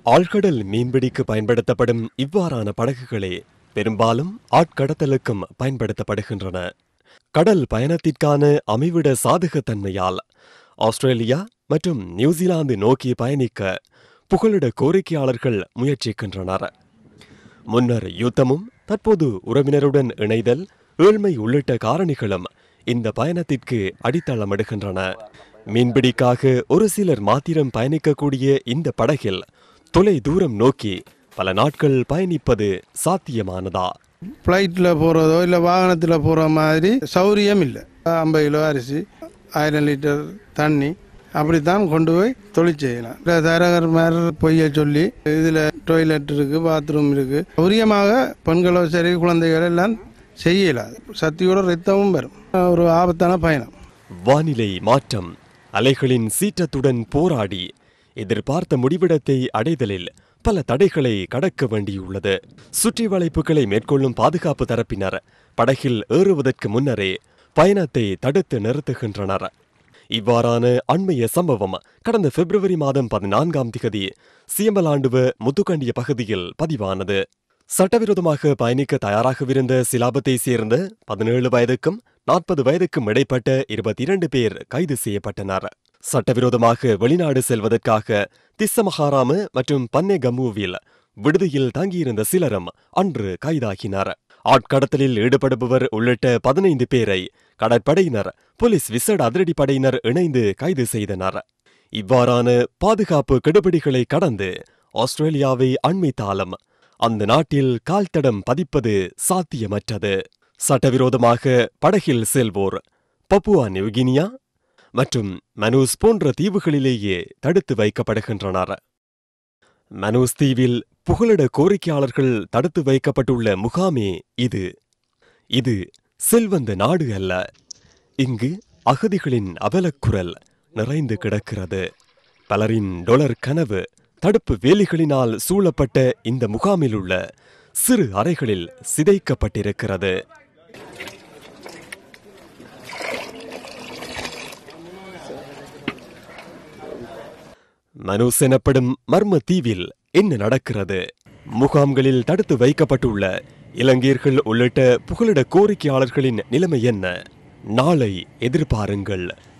ஆழ்கடல் மீன்பிடிக்கு பயன்படுத்தப்படும் இவ்வாறான படகுகளே பெரும்பாலும் ஆட்கடத்தலுக்கும் பயன்படுத்தப்படுகின்றன கடல் பயணத்திற்கான அமைவிட சாதகத்தன்மையால் ஆஸ்திரேலியா மற்றும் நியூசிலாந்து நோக்கி பயணிக்க புகலிட கோரிக்கையாளர்கள் முயற்சிக்கின்றனர் முன்னர் யுத்தமும் தற்போது உறவினருடன் இணைதல் ஏழ்மை உள்ளிட்ட காரணிகளும் இந்த பயணத்திற்கு அடித்தளமிடுகின்றன மீன்பிடிக்காக ஒரு சிலர் மாத்திரம் பயணிக்கக்கூடிய இந்த படகில் தொலை தூரம் நோக்கி பல நாட்கள் பயணிப்பது சாத்தியமானதா ஃப்ளைட்டில் போகிறதோ இல்லை வாகனத்தில் போகிற மாதிரி சௌரியம் இல்லை ஐம்பது கிலோ அரிசி ஆயிரம் லிட்டர் தண்ணி அப்படித்தான் கொண்டு போய் தொழில் செய்யலாம் இல்லை தரகர் மேல பொய்ய சொல்லி இதில் டாய்லெட் இருக்குது பாத்ரூம் இருக்குது சௌரியமாக பெண்களோ சரி குழந்தைகள் எல்லாம் செய்யலாம் சக்தியோட ரத்தமும் வரும் ஒரு ஆபத்தான பயணம் வானிலை மாற்றம் அலைகளின் சீற்றத்துடன் போராடி எதிர்பார்த்த முடிவிடத்தை அடைதலில் பல தடைகளை கடக்க வேண்டியுள்ளது சுற்றி வளைப்புகளை மேற்கொள்ளும் பாதுகாப்பு தரப்பினர் படகில் ஏறுவதற்கு முன்னரே பயணத்தை தடுத்து நிறுத்துகின்றனர் இவ்வாறான அண்மைய சம்பவம் கடந்த பிப்ரவரி மாதம் பதினான்காம் திகதி சியம்பலாண்டுவ முத்துக்கண்டிய பகுதியில் பதிவானது சட்டவிரோதமாக பயணிக்க தயாராகவிருந்த சிலாபத்தை சேர்ந்த பதினேழு வயதுக்கும் நாற்பது வயதுக்கும் இடைப்பட்ட இருபத்தி இரண்டு பேர் கைது செய்யப்பட்டனர் சட்டவிரோதமாக வெளிநாடு செல்வதற்காக திஸ்ஸமஹாராம மற்றும் பன்னே கம்முவில் விடுதியில் தங்கியிருந்த சிலரும் அன்று கைதாகினர் ஆட்கடத்தலில் ஈடுபடுபவர் உள்ளிட்ட பதினைந்து பேரை கடற்படையினர் போலீஸ் விசேட அதிரடிப்படையினர் இணைந்து கைது செய்தனர் இவ்வாறான பாதுகாப்பு கெடுபிடிகளை கடந்து ஆஸ்திரேலியாவை அண்மித்தாலும் அந்த நாட்டில் கால்தடம் பதிப்பது சாத்தியமற்றது சட்டவிரோதமாக படகில் செல்வோர் பப்புவா நியூகினியா மற்றும் மனூஸ் போன்ற தீவுகளிலேயே தடுத்து வைக்கப்படுகின்றனர் மனூஸ் தீவில் புகலிட கோரிக்கையாளர்கள் தடுத்து வைக்கப்பட்டுள்ள முகாமே இது இது செல்வந்த நாடு அல்ல இங்கு அகதிகளின் அவலக்குரல் நிறைந்து கிடக்கிறது பலரின் டொலர் கனவு தடுப்பு வேலிகளினால் சூழப்பட்ட இந்த முகாமில் உள்ள சிறு அறைகளில் சிதைக்கப்பட்டிருக்கிறது மனூஸ் எனப்படும் மர்ம தீவில் என்ன நடக்கிறது முகாம்களில் தடுத்து வைக்கப்பட்டுள்ள இலங்கையர்கள் உள்ளிட்ட புகலிட கோரிக்கையாளர்களின் நிலைமை என்ன நாளை எதிர்பாருங்கள்